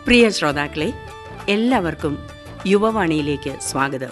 പ്രിയ ശ്രോതാക്കളെ എല്ലാവർക്കും യുവവാണിയിലേക്ക് സ്വാഗതം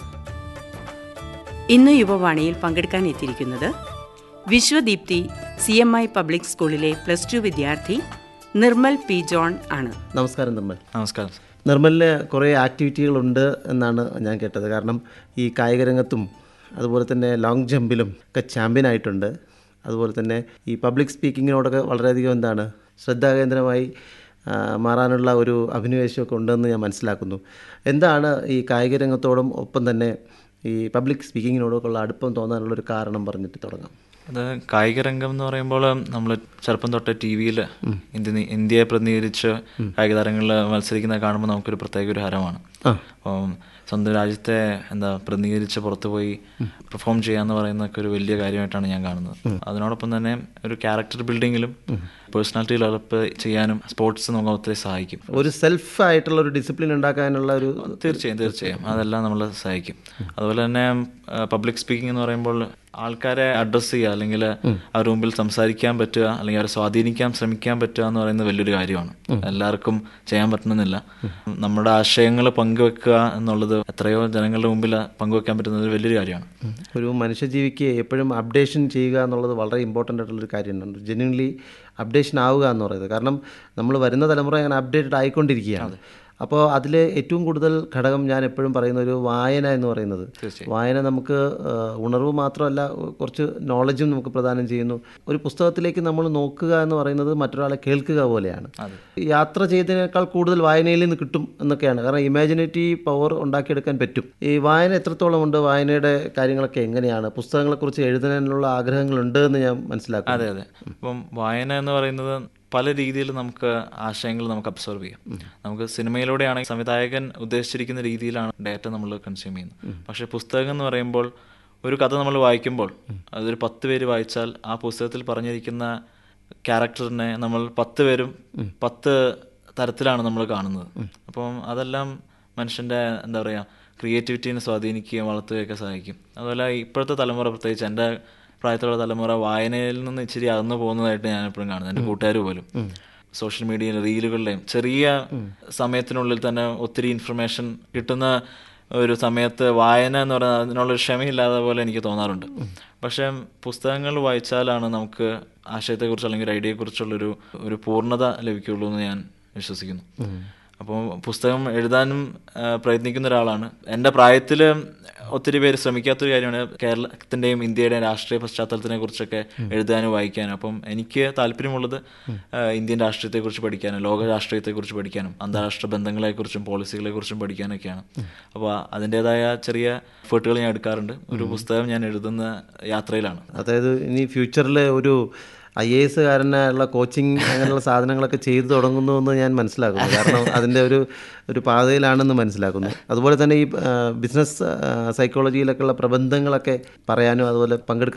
ഇന്ന് യുവവാണിയിൽ പങ്കെടുക്കാൻ എത്തിയിരിക്കുന്നത് Vishwadeepthi C M I public സ്കൂളിലെ പ്ലസ് ടു വിദ്യാർത്ഥി നിർമ്മൽ പി ജോൺ ആണ് നമസ്കാരം നിർമ്മൽ നമസ്കാരം നിർമ്മലിന് കുറേ ആക്ടിവിറ്റികളുണ്ട് എന്നാണ് ഞാൻ കേട്ടത് കാരണം ഈ കായിക രംഗത്തും അതുപോലെ തന്നെ ലോങ് ജമ്പിലും ഒക്കെ ചാമ്പ്യൻ ആയിട്ടുണ്ട് അതുപോലെ തന്നെ ഈ പബ്ലിക് സ്പീക്കിങ്ങിനോടൊക്കെ വളരെയധികം എന്താണ് ശ്രദ്ധാകേന്ദ്രമായി ആ, മാറാനുള്ള ഒരു അഭിനിവേശമൊക്കെ ഉണ്ടെന്ന് ഞാൻ മനസ്സിലാക്കുന്നു എന്താണ് ഈ കായിക രംഗത്തോടും ഒപ്പം തന്നെ ഈ പബ്ലിക് സ്പീക്കിങ്ങിനോടൊക്കെ ഉള്ള അടുപ്പം തോന്നാനുള്ള ഒരു കാരണം പറഞ്ഞിട്ട് തുടങ്ങാം അത് കായിക രംഗം എന്ന് പറയുമ്പോൾ നമ്മൾ ചെറുപ്പം തൊട്ട് ടി വിയിൽ ഇന്ത്യ ഇന്ത്യയെ പ്രതിനിധീകരിച്ച് കായിക താരങ്ങളിൽ മത്സരിക്കുന്നത് കാണുമ്പോൾ നമുക്കൊരു പ്രത്യേക ഒരു ഹരമാണ് അപ്പം സ്വന്തം രാജ്യത്തെ എന്താ പ്രതിനിധീകരിച്ച് പുറത്തു പോയി പെർഫോം ചെയ്യാന്ന് പറയുന്നതൊക്കെ ഒരു വലിയ കാര്യമായിട്ടാണ് ഞാൻ കാണുന്നത് അതിനോടൊപ്പം തന്നെ ഒരു ക്യാരക്ടർ ബിൽഡിങ്ങിലും പേഴ്സണാലിറ്റി ഡെവലപ്പ് ചെയ്യാനും സ്പോർട്സ് നമുക്ക് ഒത്തിരി സഹായിക്കും ഒരു സെൽഫ് ആയിട്ടുള്ള ഒരു ഡിസിപ്ലിൻ ഉണ്ടാക്കാനുള്ള ഒരു തീർച്ചയായും തീർച്ചയായും അതെല്ലാം നമ്മളെ സഹായിക്കും അതുപോലെ തന്നെ പബ്ലിക് സ്പീക്കിംഗ് എന്ന് പറയുമ്പോൾ ആൾക്കാരെ അഡ്രസ്സ് ചെയ്യുക അല്ലെങ്കിൽ അവരുടെ മുമ്പിൽ സംസാരിക്കാൻ പറ്റുക അല്ലെങ്കിൽ അവരെ സ്വാധീനിക്കാൻ ശ്രമിക്കാൻ പറ്റുക എന്ന് പറയുന്നത് വലിയൊരു കാര്യമാണ് എല്ലാവർക്കും ചെയ്യാൻ പറ്റണമെന്നില്ല നമ്മുടെ ആശയങ്ങൾ പങ്കുവെക്കുക എന്നുള്ളത് എത്രയോ ജനങ്ങളുടെ മുമ്പിൽ പങ്കുവെക്കാൻ പറ്റുന്നത് ഒരു വലിയൊരു കാര്യമാണ് ഒരു മനുഷ്യജീവിക്ക് എപ്പോഴും അപ്ഡേഷൻ ചെയ്യുക എന്നുള്ളത് വളരെ ഇമ്പോർട്ടൻ്റ് ആയിട്ടുള്ളൊരു കാര്യമാണ് ജെന്യൂൻലി അപ്ഡേഷൻ ആവുക എന്ന് പറയുന്നത് കാരണം നമ്മൾ വരുന്ന തലമുറ അങ്ങനെ അപ്ഡേറ്റഡ് ആയിക്കൊണ്ടിരിക്കുകയാണ് അപ്പോൾ അതിൽ ഏറ്റവും കൂടുതൽ ഘടകം ഞാൻ എപ്പോഴും പറയുന്ന ഒരു വായന എന്ന് പറയുന്നത് വായന നമുക്ക് ആ, ഉണർവ് മാത്രമല്ല കുറച്ച് നോളജും നമുക്ക് പ്രദാനം ചെയ്യുന്നു ഒരു പുസ്തകത്തിലേക്ക് നമ്മൾ നോക്കുക എന്ന് പറയുന്നത് മറ്റൊരാളെ കേൾക്കുക പോലെയാണ് യാത്ര ചെയ്തതിനേക്കാൾ കൂടുതൽ വായനയിൽ നിന്ന് കിട്ടും എന്നൊക്കെയാണ് കാരണം ഇമാജിനേറ്റീവ് പവർ ഉണ്ടാക്കിയെടുക്കാൻ പറ്റും ഈ വായന എത്രത്തോളം ഉണ്ട് വായനയുടെ കാര്യങ്ങളൊക്കെ എങ്ങനെയാണ് പുസ്തകങ്ങളെക്കുറിച്ച് എഴുതാനുള്ള ആഗ്രഹങ്ങളുണ്ട് എന്ന് ഞാൻ മനസ്സിലാക്കുന്നു അതെ അതെ അപ്പം വായന എന്ന് പറയുന്നത് പല രീതിയിൽ നമുക്ക് ആശയങ്ങൾ നമുക്ക് അബ്സോർവ് ചെയ്യാം നമുക്ക് സിനിമയിലൂടെയാണെങ്കിൽ സംവിധായകൻ ഉദ്ദേശിച്ചിരിക്കുന്ന രീതിയിലാണ് ഡേറ്റ നമ്മൾ കൺസ്യൂം ചെയ്യുന്നത് പക്ഷേ പുസ്തകം എന്ന് പറയുമ്പോൾ ഒരു കഥ നമ്മൾ വായിക്കുമ്പോൾ അതൊരു പത്ത് പേര് വായിച്ചാൽ ആ പുസ്തകത്തിൽ പറഞ്ഞിരിക്കുന്ന ക്യാരക്ടറിനെ നമ്മൾ പത്ത് പേരും പത്ത് തരത്തിലാണ് നമ്മൾ കാണുന്നത് അപ്പം അതെല്ലാം മനുഷ്യൻ്റെ എന്താ പറയുക ക്രിയേറ്റിവിറ്റീനെ സ്വാധീനിക്കുകയും വളർത്തുകയൊക്കെ സഹായിക്കും അതുപോലെ ഇപ്പോഴത്തെ തലമുറ പ്രത്യേകിച്ച് എൻ്റെ പ്രായത്തിലുള്ള തലമുറ വായനയിൽ നിന്ന് ഇച്ചിരി അകന്നു പോകുന്നതായിട്ട് ഞാൻ എപ്പോഴും കാണുന്നത് എൻ്റെ കൂട്ടുകാർ പോലും സോഷ്യൽ മീഡിയയിലും റീലുകളിലെയും ചെറിയ സമയത്തിനുള്ളിൽ തന്നെ ഒത്തിരി ഇൻഫർമേഷൻ കിട്ടുന്ന ഒരു സമയത്ത് വായന എന്ന് പറയുന്നത് അതിനുള്ളൊരു ക്ഷമയില്ലാതെ പോലെ എനിക്ക് തോന്നാറുണ്ട് പക്ഷേ പുസ്തകങ്ങൾ വായിച്ചാലാണ് നമുക്ക് ആശയത്തെക്കുറിച്ച് അല്ലെങ്കിൽ ഒരു ഐഡിയയെക്കുറിച്ചുള്ളൊരു ഒരു പൂർണ്ണത ലഭിക്കുള്ളൂ എന്ന് ഞാൻ വിശ്വസിക്കുന്നു അപ്പോൾ പുസ്തകം എഴുതാനും ആ, പ്രയത്നിക്കുന്ന ഒരാളാണ് എൻ്റെ പ്രായത്തിൽ ഒത്തിരി പേര് ശ്രമിക്കാത്തൊരു കാര്യമാണ് കേരളത്തിൻ്റെയും ഇന്ത്യയുടെയും രാഷ്ട്രീയ പശ്ചാത്തലത്തിനെ കുറിച്ചൊക്കെ എഴുതാനും വായിക്കാനും അപ്പം എനിക്ക് താല്പര്യമുള്ളത് ആ, ഇന്ത്യൻ രാഷ്ട്രീയത്തെക്കുറിച്ച് പഠിക്കാനും ലോക രാഷ്ട്രീയത്തെക്കുറിച്ച് പഠിക്കാനും അന്താരാഷ്ട്ര ബന്ധങ്ങളെക്കുറിച്ചും പോളിസികളെക്കുറിച്ചും പഠിക്കാനൊക്കെയാണ് അപ്പോൾ അതിൻ്റെതായ ചെറിയ എഫേർട്ടുകൾ ഞാൻ എടുക്കാറുണ്ട് ഒരു പുസ്തകം ഞാൻ എഴുതുന്ന യാത്രയിലാണ് അതായത് ഇനി ഫ്യൂച്ചറിൽ ഒരു ഐ എ എസ് കാരനായുള്ള കോച്ചിങ് അങ്ങനെയുള്ള സാധനങ്ങളൊക്കെ ചെയ്തു തുടങ്ങുന്നു എന്ന് ഞാൻ മനസ്സിലാക്കുന്നു കാരണം അതിൻ്റെ ഒരു ഒരു പാതയിലാണെന്ന് മനസ്സിലാക്കുന്നു അതുപോലെ തന്നെ ഈ ബിസിനസ് സൈക്കോളജിയിലൊക്കെയുള്ള പ്രബന്ധങ്ങളൊക്കെ പറയാനും അതുപോലെ പങ്കെടുക്കാൻ